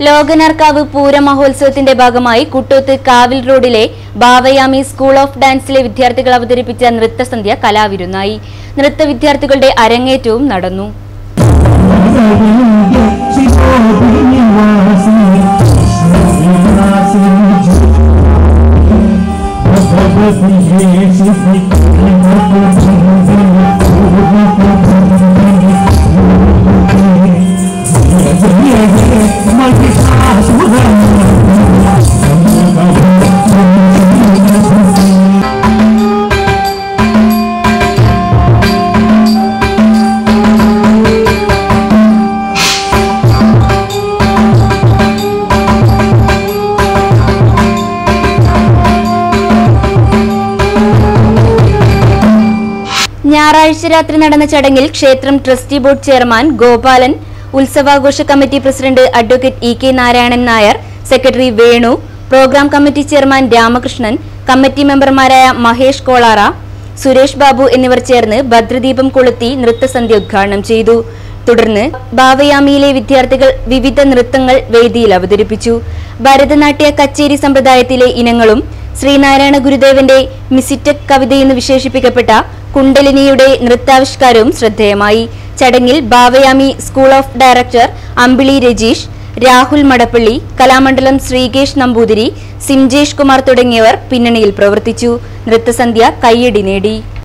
ലോകനാർക്കാവ് പൂര മഹോത്സവത്തിന്റെ ഭാഗമായി കുട്ടൂത്ത് കാവിൽ റോഡിലെ ബാവയാമി സ്കൂൾ ഓഫ് ഡാൻസിലെ വിദ്യാർത്ഥികൾ അവതരിപ്പിച്ച നൃത്തസന്ധ്യ കലാവിരുന്നായി നൃത്ത വിദ്യാർത്ഥികളുടെ അരങ്ങേറ്റവും നടന്നു ഞായറാഴ്ച രാത്രി നടന്ന ചടങ്ങിൽ ക്ഷേത്രം ട്രസ്റ്റി ബോർഡ് ചെയർമാൻ ഗോപാലൻ ഉത്സവാഘോഷ committee president advocate E K Narayanan Nair secretary Venu programme committee chairman Ramakrishnan committee മെമ്പർമാരായ മഹേഷ് കോളാറ സുരേഷ് ബാബു എന്നിവർ ചേർന്ന് ഭദ്രദീപം കൊളുത്തി നൃത്തസന്ധ്യ ഉദ്ഘാടനം ചെയ്തു തുടർന്ന് ബാവയാമിയിലെ വിദ്യാർത്ഥികൾ വിവിധ നൃത്തങ്ങൾ വേദിയിൽ അവതരിപ്പിച്ചു ഭരതനാട്യ കച്ചേരി സമ്പ്രദായത്തിലെ ഇനങ്ങളും ശ്രീനാരായണ ഗുരുദേവന്റെ മിസിറ്റക് കവിതയെന്ന് വിശേഷിപ്പിക്കപ്പെട്ട കുണ്ടലിനിയുടെ നൃത്താവിഷ്കാരവും ശ്രദ്ധേയമായി ചടങ്ങിൽ Bhavayami school of director Ambili Rajeesh Rahul Madappally Kalamandalam Sreekesh Namboothiri Simjesh Kumar തുടങ്ങിയവർ പിന്നണിയിൽ പ്രവർത്തിച്ചു നൃത്തസന്ധ്യ കയ്യടി നേടി